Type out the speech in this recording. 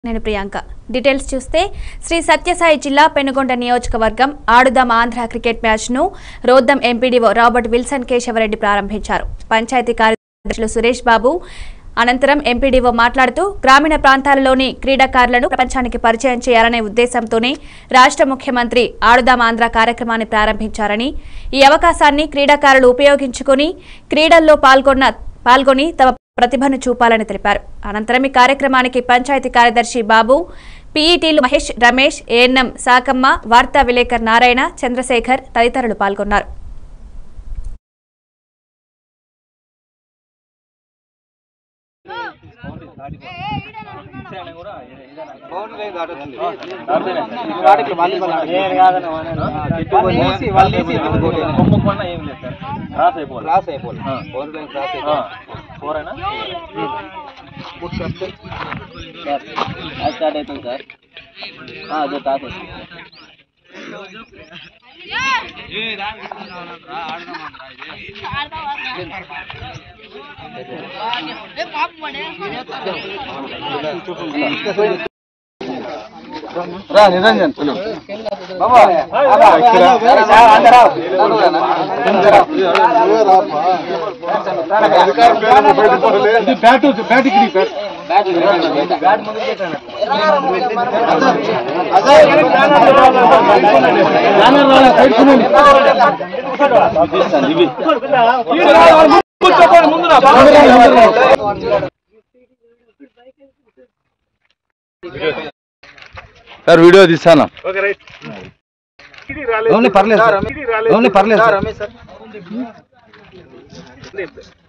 నేను ప్రియాంక డీటెయిల్స్ చూస్తే శ్రీ సత్యసాయి జిల్లా పెనుగొండ నియోజకవర్గం ఆడుదాం ఆంధ్ర క్రికెట్ మ్యాచ్ ను Roddam MPDO Robert Wilson Keshavareddy ప్రారంభించారు పంచాయతీ కార్యదర్శులు సురేష్ బాబు అనంతరం ఎంపీడీఓ మాట్లాడుతూ గ్రామీణ ప్రాంతాలలోని క్రీడాకారులను ప్రపంచానికి పరిచయం చేయాలనే ఉద్దేశంతోనే రాష్ట్ర ముఖ్యమంత్రి ఆడుదాం ఆంధ్ర కార్యక్రమాన్ని ప్రారంభించారని ఈ అవకాశాన్ని క్రీడాకారులు ఉపయోగించుకుని క్రీడల్లో పాల్గొన్న పాల్గొని తమ ప్రతిభను చూపాలని తెలిపారు అనంతరం ఈ కార్యక్రమానికి పంచాయతీ కార్యదర్శి బాబు పీఈటీలు మహేష్ రమేష్ ఏఎన్ఎం సాకమ్మ వార్తా విలేకర్ నారాయణ చంద్రశేఖర్ తదితరులు పాల్గొన్నారు కొమ్ముకున్నా ఏం లేదు సార్ క్రాస్ అయిపోవాలి క్లాస్ అయిపోవాలి ఆ. ఫోర్ లైన్ క్లాస్ ఆ, అయిపోవాలి ఫోర్ అయినా స్టార్ట్ అవుతుంది సార్ అదే టాస్ రా నిరంజన్ బాబా సార్ వీడియో తీస్తాను ఓన్లీ పర్లేదు సార్ ఓన్లీ పర్లేదు సార్